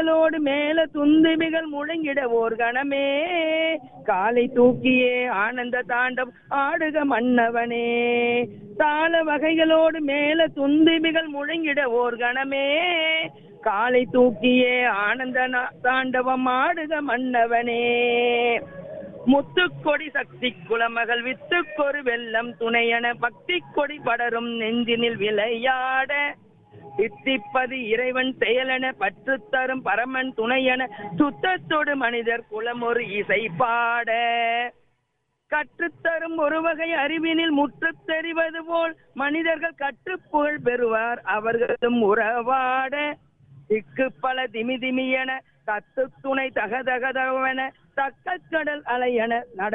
ோடு மேல துந்துபிகள் முழங்கிட ஓர் கணமே காலை தூக்கியே ஆனந்த தாண்டம் ஆடுக மன்னவனே தாள வகைகளோடு மேல துந்துபிகள் முழங்கிட ஓர் கணமே காலை தூக்கியே ஆனந்த நா- தாண்டவம் ஆடுக மன்னவனே முத்துக்கொடி சக்தி குலமகள் வித்துக்கொரு வெள்ளம் துணையன பக்தி கொடி படரும் நெஞ்சினில் விளையாட தித்திப்பது இறைவன் செயலென பற்று தரும் பரமன் துணையென சுத்தத்தோடு மனிதர் குலம் ஒரு இசை பாட கற்றுத்தரும் ஒரு வகை அறிவினில் முற்றுத் தெரிவது போல் மனிதர்கள் கற்றுப்புகழ் பெறுவார் அவர்களும் உறவாட திக்கு பல திமி திமி என தத்து துணை தக தக தகவென தக்க கடல் அலையென நட